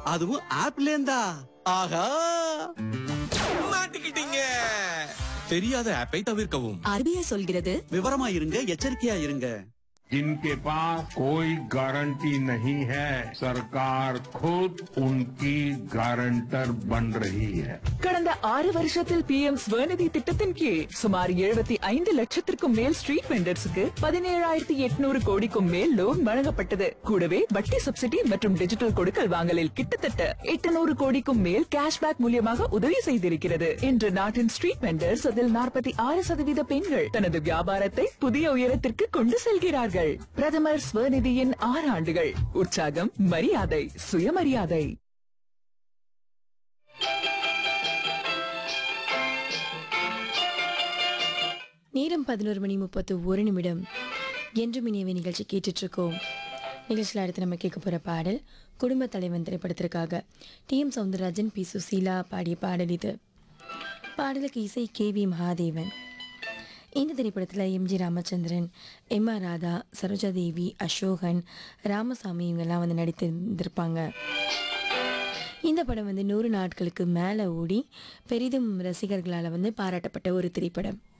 அதுவும் ஆப்ல இருந்தா ஆஹா மாட்டிக்கிட்டீங்க தெரியாத ஆப்பை தவிர்க்கவும் ஆர்பிஐ சொல்கிறது விவரமா இருங்க எச்சரிக்கையா இருங்க जिनके पास कोई गारंटी नहीं है सरकार खुद उनकी गारंटर बन रही है கடந்த ஆறு வருஷத்தில் பி எம் ஸ்வநிதி திட்டத்தின் கீழ் சுமார் எழுபத்தி ஐந்து லட்சத்திற்கும் மேல் ஸ்ட்ரீட் வெண்டர்ஸுக்கு பதினேழாயிரத்தி எட்நூறு கோடிக்கும் மேல் லோன் வழங்கப்பட்டது கூடவே வட்டி சப்சிடி மற்றும் டிஜிட்டல் கொடுக்கல் வாங்கலில் கிட்டத்தட்ட எட்டுநூறு கோடிக்கும் மேல் கேஷ்பேக் மூலியமாக உதவி செய்திருக்கிறது இன்று நாட்டின் ஸ்ட்ரீட் வெண்டர்ஸ் அதில் நாற்பத்தி ஆறு சதவீத பெண்கள் தனது வியாபாரத்தை புதிய உயரத்திற்கு கொண்டு செல்கிறார்கள் பிரதமர் ஸ்வநிதியின் ஆறு ஆண்டுகள் உற்சாகம் மரியாதை சுயமரியாதை நேரம் பதினோரு மணி முப்பத்து ஒரு நிமிடம் என்றும் இனியவை நிகழ்ச்சி கேட்டுட்டு இருக்கோம் நிகழ்ச்சியில் அடுத்து நம்ம கேட்க போகிற பாடல் குடும்ப தலைவன் திரைப்படத்திற்காக T M Soundararajan P Susheela பாடிய பாடல் இது பாடலுக்கு இசை கே வி மகாதேவன் இந்த திரைப்படத்தில் MG Ramachandran M R Radha Saroja Devi Asokan Ramasamy இவங்கெல்லாம் வந்து நடித்திருந்திருப்பாங்க இந்த படம் வந்து நூறு நாட்களுக்கு மேலே ஓடி பெரிதும் ரசிகர்களால் வந்து பாராட்டப்பட்ட ஒரு திரைப்படம்